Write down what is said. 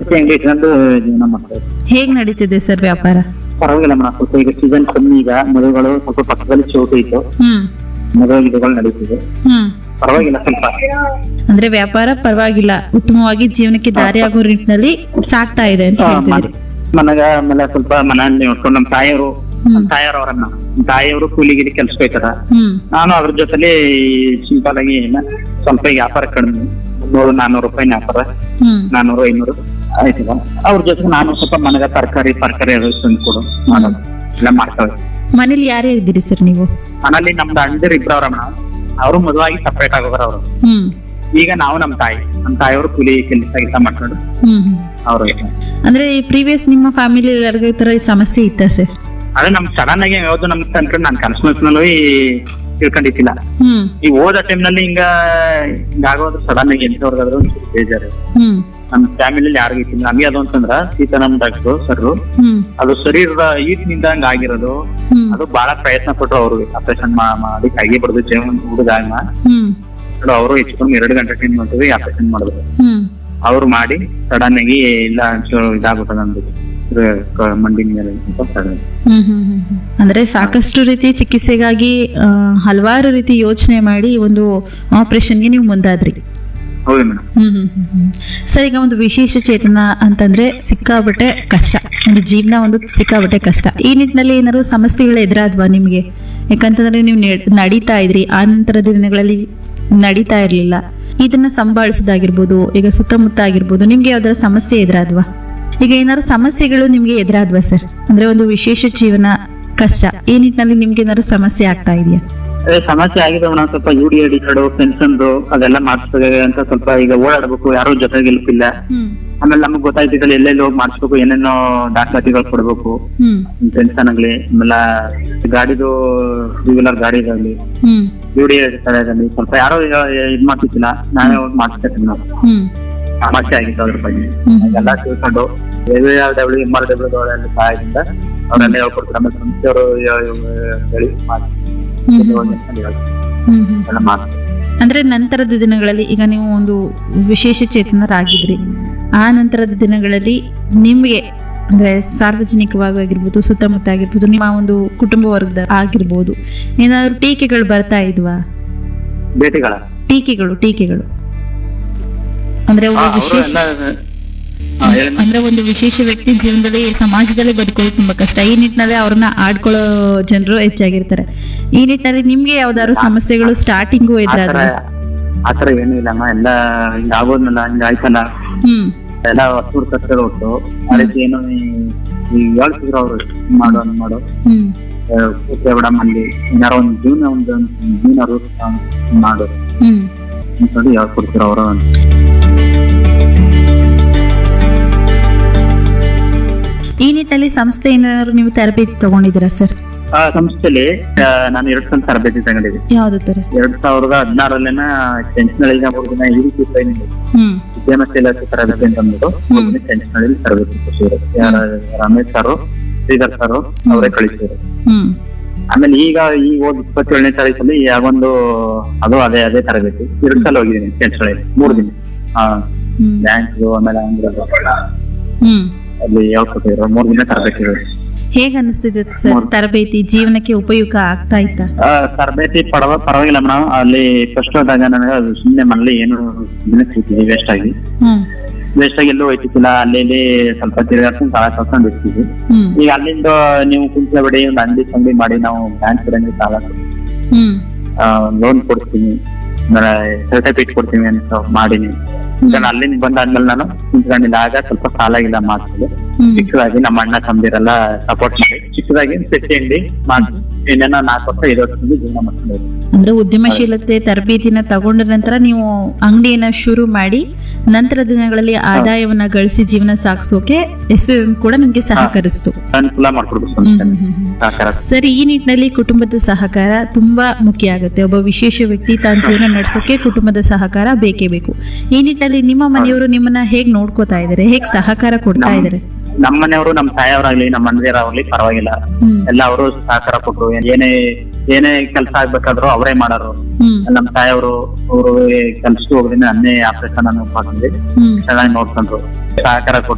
ಪುಸ್ತಕ ಅಂಗಡಿ ಇಟ್ಕೊಂಡು ಜೀವನ ಮಾಡ್ತಾರೆ ಹೇಗ್ ನಡೀತಿದೆ ಸರ್ ವ್ಯಾಪಾರ ಪರವಾಗಿಲ್ಲ ಮೇಡಮ್ ಸ್ವಲ್ಪ ಈಗ ಸೀಸನ್ ಕಮ್ಮಿ ಈಗ ಮದುವೆಗಳು ಸ್ವಲ್ಪ ಪಕ್ಕದಲ್ಲಿ ಚೌಟ ಇತ್ತು ಹ್ಮ್ ಮದುವೆ ಗಿಡಗಳು ನಡೀತಿದೆ ಹ್ಮ್ ಪರವಾಗಿಲ್ಲ ಸ್ವಲ್ಪ ಅಂದ್ರೆ ವ್ಯಾಪಾರ ಪರವಾಗಿಲ್ಲ ಉತ್ತಮವಾಗಿ ಜೀವನಕ್ಕೆ ದಾರಿ ಆಗೋ ನಿಟ್ಟಿನಲ್ಲಿ ಸಾಕ್ತಾ ಇದೆ ಅಂತ ಆ, ಹೇಳ್ತಿದ್ರಿ ಮ- ಮನೆಗ ಆಮೇಲೆ ಸ್ವಲ್ಪ ಮನೆಯಲ್ಲಿ ನೋಡ್ಕೊಂಡು ನಮ್ಮ ತಾಯಿಯವರು ಹ್ಮ್. ನಮ್ಮ ತಾಯಿಯವ್ರವ್ರನ್ನ ನಮ್ಮ ತಾಯಿಯವರು ಕೂಲಿಗಿಲಿ ಕೆಲ್ಸಕ್ಕೆ ಹೋಯ್ತಾರ ಹ್ಮ್ ನಾನು ಅದ್ರ ಜೊತೆಲಿ ಸಿಂಪಲ್ ಆಗಿ ಏನ ಸ್ವಲ್ಪ ವ್ಯಾಪಾರ ಕಡಿಮೆ ಮುನ್ನೂರು ನಾನೂರು ರೂಪಾಯಿ ವ್ಯಾಪಾರ ಹ್ಮ್ ನಾನೂರು ಐನೂರು ಆಯ್ತದ ಅವ್ರ ಜೊತೆ ನಾನು ಸ್ವಲ್ಪ ಮನೆಗ ತರಕಾರಿ ತರಕಾರಿ ಅದು ತಂದು ಕೊಡು ಮಾಡೋದು ಎಲ್ಲ ಮಾಡ್ತೇವೆ ಮನೇಲಿ ಯಾರೇ ಇದ್ದೀರಿ ಸರ್ ನೀವು ಮನೇಲಿ ನಮ್ದು ಅಣ್ಣದಿರ್ ಇಬ್ರು ಅವ್ರ ಅವರು ಮದುವಾಗಿ ಸಪ್ರೇಟ್ ಆಗೋದ್ರ ಅವರು ಹ್ಮ್ ಈಗ ನಾವು ನಮ್ಮ ತಾಯಿ ನಮ್ಮ ತಾಯಿಯವರು ಕೂಲಿ ಕೆಲಸ ಕೆಲಸ ಮಾಡ್ಕೊಂಡು ಹ್ಮ್ ಹ್ಮ್. ಅವರು ಅಂದ್ರೆ ಪ್ರೀವಿಯಸ್ ನಿಮ್ಮ ಫ್ಯಾಮಿಲಿ ಎಲ್ಲರಿಗೂ ಈ ತರ ಸಮಸ್ಯೆ ಇತ್ತ ಸರ್ ಅದೇ ನಮ್ ಸಡನ್ ಆಗಿ ಯಾವ್ದು ನಮ್ ಅನ್ಕೊಂಡು ನಾನು ಕನ್ಸ್ನಲ್ಲೂ ತಿಳ್ಕೊಂಡಿದ್ದಿಲ್ಲ ಹ್ಮ್ ಈ ಓದೋ ಟೈಮ್ ನಲ್ಲಿ ಹಿಂಗ ಹಿಂಗಾಗೋದು ಸಡನ್ ಆಗಿ ಎಂತವ್ರಿಗಾದ್ರು ಒಂಚೂರು ಬೇಜಾರು ಹ್ಮ್ ನಮ್ಮ ಫ್ಯಾಮಿಲಿಯಲ್ಲಿ ಯಾರಿಗೂ ಇತ್ತಿಲ್ಲ ನಮಗೆ ಅದು ಅಂತಂದ್ರ ಸೀತಾರಾಮ್ ಡಾಕ್ಟ್ರು ಸರ್ ಹ್ಮ್ ಅದು ಶರೀರದ ಈಟ್ನಿಂದ ಹಂಗ ಆಗಿರೋದು ಹ್ಮ್ ಅದು ಬಹಳ ಪ್ರಯತ್ನ ಪಟ್ರು ಅವರು ಆಪರೇಷನ್ ಮಾಡಿ ಕೈಗೆ ಬಡ್ದು ಜೀವನ ಹುಡುಗ ಹ್ಮ್ ಅವರು ಹೆಚ್ಚು ಕಮ್ಮಿ ಎರಡು ಗಂಟೆ ಟೈಮ್ ಮಾಡ್ತೀವಿ ಆಪರೇಷನ್ ಮಾಡಿದ್ರು ಹ್ಮ್ ಅವ್ರು ಮಾಡಿ ಸಡನ್ ಆಗಿ ಇಲ್ಲ ಒಂಚೂರು ಇದಾಗ್ಬಿಟ್ಟದ ಅಂದ್ಬಿಟ್ಟು ಇದು ಕ- ಮಂಡಿ ಮೇಲೆ ಸ್ವಲ್ಪ sudden. ಹ್ಮ್ ಹ್ಮ್ ಹ್ಮ್ ಹ್ಮ್. ಅಂದ್ರೆ ಸಾಕಷ್ಟು ರೀತಿ ಚಿಕಿತ್ಸೆಗಾಗಿ ಆ, ಹಲವಾರು ರೀತಿ ಯೋಚನೆ ಮಾಡಿ ಒಂದು ಆಪರೇಷನ್ಗೆ ನೀವು ಮುಂದಾದ್ರಿ ಹೌದು ಮೇಡಮ್ ಹ್ಮ್ ಹ್ಮ್ ಹ್ಮ್ ಹ್ಮ್. ಸರ್ ಈಗ ಒಂದು ವಿಶೇಷ ಚೇತನ ಅಂತಂದ್ರೆ ಸಿಕ್ಕಾಬಟ್ಟೆ ಕಷ್ಟ ಒಂದು ಜೀವನ ಒಂದು ಸಿಕ್ಕಾಬಟ್ಟೆ ಕಷ್ಟ ಈ ನಿಟ್ಟಿನಲ್ಲಿ ಏನಾದ್ರು ಸಮಸ್ಯೆಗಳು ಎದುರಾದ್ವಾ ನಿಮ್ಗೆ ಯಾಕಂತಂದ್ರೆ ನೀವು ನಡ್- ನಡೀತಾ ಇದ್ರಿ ಆ ನಂತರದ ದಿನಗಳಲ್ಲಿ ನಡೀತಾ ಇರ್ಲಿಲ್ಲ ಇದನ್ನ ಸಂಭಾಳಿಸೋದಾಗಿರ್ಬೋದು ಈಗ ಸುತ್ತಮುತ್ತ ಆಗಿರ್ಬೋದು ನಿಮ್ಗೆ ಯಾವ್ದಾರ ಸಮಸ್ಯೆ ಎದುರಾದ್ವಾ ಈಗ ಏನಾದ್ರು ಸಮಸ್ಯೆಗಳು ನಿಮ್ಗೆ ಎದುರಾದ್ವಾ ಸರ್ ಅಂದ್ರೆ ಒಂದು ವಿಶೇಷ ಜೀವನ ಕಷ್ಟ ಈ ನಿಟ್ಟಿನಲ್ಲಿ ನಿಮ್ಗೆ ಏನಾದ್ರು ಸಮಸ್ಯೆ ಆಗ್ತಾ ಇದೆಯಾ ಅದೇ ಸಮಸ್ಯೆ ಆಗಿದೆ ಮೇಡಮ್ ಸ್ವಲ್ಪ U D ID card pension ಅದೆಲ್ಲ ಮಾಡಿಸ್ಬೇಕು ಅಂತ ಸ್ವಲ್ಪ ಈಗ ಓಡಾಡ್ಬೇಕು ಯಾರು ಜೊತೆಗೆ ಇಲ್ಲ ಹ್ಮ್ ಆಮೇಲೆ ನಮಗ್ ಗೊತ್ತಾಯ್ತಿದ್ದಲ್ಲಿ ಎಲ್ಲೆಲ್ಲಿ ಹೋಗಿ ಮಾಡಿಸ್ಬೇಕು ಏನೇನೋ ದಾಖಲಾತಿಗಳು ಕೊಡ್ಬೇಕು ಹ್ಮ್ ಪೆನ್ಷನ್ ಆಗ್ಲಿ ಆಮೇಲೆ ಗಾಡಿದು ಟೂ ವೀಲರ್ ಗಾಡಿ ಇದಾಗ್ಲಿ ಹ್ಮ್ ಯು ಡಿ ಐಡಿ ಕಾರ್ಡ್ ಆಗಲಿ ಸ್ವಲ್ಪ ಯಾರು ಇದ್ ಮಾಡ್ತಿದ್ದಿಲ್ಲ ನಾನೇ ಹೋಗಿ ಮಾಡಿಸ್ತೀನಿ ನಾವು ಹ್ಮ್ ಸಮಸ್ಯೆ ಆಗಿತ್ತು ಅದ್ರ ಬಗ್ಗೆ ಹ್ಮ್. ಎಲ್ಲ ತಿಳ್ಕೊಂಡು ಡಬ್ಲ್ಯೂ ಎಂ ಆರ್ ಡಬ್ಲ್ಯೂ ಸಹಾಯದಿಂದ ಅವರೆಲ್ಲ ಹೇಳ್ಕೊಡ್ತಾರೆ ಆಮೇಲೆ ಸಂಸ್ಥೆಯವರು ಹೇಳಿ ಮಾಡಿ ಹ್ಮ್ ಇದು ಹ್ಮ್ ಅಂತ ಹೇಳಿ ಹ್ಮ್ ಹ್ಮ್ ಎಲ್ಲ ಮಾಡ್ತಾರೆ ಅಂದ್ರೆ ನಂತರದ ದಿನಗಳಲ್ಲಿ ಈಗ ನೀವು ಒಂದು ವಿಶೇಷ ಚೇತನರಾಗಿದ್ರಿ ಆ ನಂತರದ ದಿನಗಳಲ್ಲಿ ನಿಮಗೆ ಅಂದ್ರೆ ಸಾರ್ವಜನಿಕವಾಗಿ ಆಗಿರ್ಬೋದು ಸುತ್ತಮುತ್ತ ಆಗಿರ್ಬೋದು ನಿಮ್ಮ ಒಂದು ಕುಟುಂಬ ವರ್ಗದ ಆಗಿರ್ಬೋದು ಏನಾದ್ರು ಟೀಕೆಗಳು ಬರ್ತಾ ಇದ್ವಾ ಭೇಟಿಗಳ ಟೀಕೆಗಳು ಟೀಕೆಗಳು ಅಂದ್ರೆ ಹಾ, ಒಬ್ಬ ಅವ್ರು ವಿಶೇಷ ಎಲ್ಲ ಹಾ, ಹೇಳಿ ಮೇಡಮ್. ಅಂದ್ರೆ ಒಂದು ವಿಶೇಷ ವ್ಯಕ್ತಿ ಜೀವನದಲ್ಲಿ ಸಮಾಜದಲ್ಲಿ ಬದುಕೋದು ತುಂಬಾ ಕಷ್ಟ ಈ ನಿಟ್ಟಿನಲ್ಲಿ ಅವ್ರನ್ನ ಆಡ್ಕೊಳ್ಳೋ ಜನರು ಹೆಚ್ಚಾಗಿರ್ತಾರೆ ಈ ನಿಟ್ಟಿನಲ್ಲಿ ನಿಮ್ಗೆ ಯಾವ್ದಾದ್ರು ಸಮಸ್ಯೆಗಳು ಸ್ಟಾರ್ಟಿಂಗು ಆ ತರ ಇದ್ರಾದ್ರೆ ಆ ತರ ಏನು ಇಲ್ಲಮ್ಮ ಎಲ್ಲ ಹಿಂಗ ಆಗೋದ್ನಲ್ಲ ಹಿಂಗ ಆಯ್ತಲ್ಲ ಹ್ಮ್ ಎಲ್ಲ ಹತ್ತೂರ್ ಕಷ್ಟಗಳು ಹೊಟ್ಟು ಆ ರೀತಿ ಏನು ಈ- ಈ ಹೇಳ್ತಿದ್ರು ಅವ್ರು ಮಾಡು ಹಂಗ್ ಮಾಡು ಹ್ಮ್ ಕೂತ್ರೆ ಬಿಡ ಮಂದಿ ಏನಾರ ಒಂದ್ ಜೀವನ ಒಂದು ಜೀವನ ರೂಪ ಮಾಡು ಹ್ಮ್ ಅಂತೇಳಿ ಹೇಳ್ಕೊಡ್ತಿರು ಅವರು ಈ ನಿಟ್ಟಿನಲ್ಲಿ ಸಂಸ್ಥೆ ಏನಾದ್ರು ನೀವು ತರಬೇತಿ ತಗೊಂಡಿದ್ದೀರಾ ಸರ್ ಆ ಸಂಸ್ಥೆಲಿ ಆ, ನಾನು ಎರಡ್ ಸಲ ತರಬೇತಿ ತಗೊಂಡಿದ್ದೆ ಯಾವ್ದು ತರ ಎರಡ್ ಸಾವಿರದ ಹದಿನಾರಲ್ಲಿನ ಟೆನ್ಷನಳಿನ ಮೂರು ದಿನ ಈ ರೀತಿ ಟ್ರೈನಿಂಗ್ ಹ್ಮ್ ಉದ್ಯಮಶೀಲತೆ ತರಬೇತಿ ಅಂತ ಅಂದ್ಬಿಟ್ಟು ಮೂರು ದಿನ ಟೆನ್ಷನಳಿ ತರಬೇತಿ ಕೊಟ್ಟಿದ್ರು ಯಾರ ರಮೇಶ್ ಸರ್ ಶ್ರೀಧರ್ ಸರ್ ಅವರೇ ಕಳಿಸಿದ್ರು ಹ್ಮ್ ಆಮೇಲೆ ಈಗ ಈ ಹೋದ್ ಇಪ್ಪತ್ತೇಳನೇ ತಾರೀಕಲ್ಲಿ ಯಾವೊಂದು ಅದು ಅದೇ ಅದೇ ತರಬೇತಿ ಎರಡು ಸಲ ಹೋಗಿದ್ದೀನಿ ಟೆನ್ಷನ್ ಮೂರು ದಿನ ಆ ಹ್ಮ್ ಬ್ಯಾಂಕ್ ಆಮೇಲೆ ಆಂಧ್ರದ ಹ್ಮ್ ಅಲ್ಲಿ ಹೇಳ್ಕೊಟ್ಟಿದ್ರು ಮೂರು ದಿನ ತರಬೇತಿ ಇರೋದು. ಹೇಗ್ ಅನಿಸ್ತಿದೆ ಸರ್ ತರಬೇತಿ ಜೀವನಕ್ಕೆ ಉಪಯುಕ್ತ ಆಗ್ತಾ ಇತ್ತಾ ಆ, ತರಬೇತಿ ಪಡವ ಪರವಾಗಿಲ್ಲ ಮೇಡಮ್ ಅಲ್ಲಿ ಫಸ್ಟ್ ಹೋದಾಗ ನನಗೆ ಅದು ಸುಮ್ಮನೆ ಮನೇಲಿ ಏನು ದಿನ ಸಿಗ್ತಿದೆ ವೇಸ್ಟ್ ಆಗಿ ಹ್ಮ್ ವೇಸ್ಟ್ ಆಗಿ ಎಲ್ಲೂ ಹೋಯ್ತಿದ್ದಿಲ್ಲ ಅಲ್ಲಿ ಇಲ್ಲಿ ಸ್ವಲ್ಪ ತಿರುಗಾಡ್ಕೊಂಡು ಸಾಲ ಕಳ್ಕೊಂಡು ಇರ್ತೀವಿ ಹ್ಮ್ ಈಗ ಅಲ್ಲಿಂದ ನೀವು ಕುಂತ್ಕೊಬೇಡಿ ಒಂದು ಅಂಗಡಿ ಸಂಗಡಿ ಮಾಡಿ ನಾವು ಬ್ಯಾಂಕ್ ಕಡೆಯಿಂದ ಸಾಲ ಹ್ಮ್ ಲೋನ್ ಕೊಡ್ತೀನಿ ಸರ್ಟಿಫಿಕೇಟ್ ಕೊಡ್ತೀನಿ ಅಂತ ಮಾಡೀನಿ ಈಗ ನಾನು ಅಲ್ಲಿಂದ ಬಂದಾದ್ಮೇಲೆ ನಾನು ಕುಂತ್ಕೊಂಡಿಲ್ಲ ಆಗ ಸ್ವಲ್ಪ ಸಾಲ ಇಲ್ಲ ಮಾಡ್ತಿದ್ದೆ ಹ್ಮ್ ಚಿಕ್ಕದಾಗಿ ನಮ್ಮ ಅಣ್ಣ ತಮ್ದಿರೆಲ್ಲ ಸಪೋರ್ಟ್ ಮಾಡಿ ಚಿಕ್ಕದಾಗಿ ಪೆಟ್ಟಿ ಅಂಗಡಿ ಮಾಡಿ ಇನ್ನೇನೋ ನಾಲ್ಕು ವರ್ಷ ಐದು ವರ್ಷದಿಂದ ಜೀವನ ಮಾಡ್ಕೊಂಡು ಅಂದ್ರೆ ಉದ್ಯಮಶೀಲತೆ ತರಬೇತಿನ ತಗೊಂಡ ನಂತರ ನೀವು ಅಂಗಡಿಯನ್ನ ಶುರು ಮಾಡಿ ನಂತರ ದಿನಗಳಲ್ಲಿ ಆದಾಯವನ್ನ ಗಳಿಸಿ ಜೀವನ ಸಾಗಿಸೋಕೆ ಎಸ್ ಬಿ ಕೂಡ ನಿಮ್ಗೆ ಸಹಕರಿಸ್ತು ಅನುಕೂಲ ಮಾಡ್ಕೊಡ್ಬೇಕು ಹ್ಮ್, ಸಂಸ್ಥೆ ಹ್ಮ್, ಹ್ಮ್. ಸಹಕಾರ ಸರಿ ಈ ನಿಟ್ಟಿನಲ್ಲಿ ಕುಟುಂಬದ ಸಹಕಾರ ತುಂಬಾ ಮುಖ್ಯ ಆಗುತ್ತೆ ಒಬ್ಬ ವಿಶೇಷ ವ್ಯಕ್ತಿ ತಾನು ಜೀವನ ನಡೆಸೋಕೆ ಕುಟುಂಬದ ಸಹಕಾರ ಬೇಕೇ ಬೇಕು ಈ ನಿಟ್ಟಿನಲ್ಲಿ ನಿಮ್ಮ ಮನೆಯವರು ನಿಮ್ಮನ್ನ ಹೇಗ್ ನೋಡ್ಕೋತಾ ಇದ್ದಾರೆ ಹೇಗ್ ಸಹಕಾರ ಕೊಡ್ತಾ ಇದ್ದಾರೆ ನಮ್ಮ ಮನೆಯವರು ನಮ್ಮ ತಾಯಿಯವರಾಗ್ಲಿ ನಮ್ಮ ಮನೆಯವರಾಗ್ಲಿ ಪರವಾಗಿಲ್ಲ ಹ್ಮ್ ಎಲ್ಲ ಅವರು ಸಹಕಾರ ಕೊಟ್ರು ಏನೇ ಏನೇ ಕೆಲಸ ಆಗ್ಬೇಕಾದ್ರು ಅವರೇ ಮಾಡೋರು ಹ್ಮ್ ನಮ್ಮ ತಾಯಿಯವರು ಅವರು ಕೆಲ್ಸಕ್ಕೆ ಹೋಗೋದ್ರಿಂದ ಅನ್ನೇ ಆಪರೇಷನ್ ಅನ್ನು ಮಾಡ್ಕೊಂಡ್ವಿ ಹ್ಮ್ ಚೆನ್ನಾಗಿ ನೋಡ್ಕೊಂಡ್ರು ಸಹಕಾರ ಕೊಟ್ರು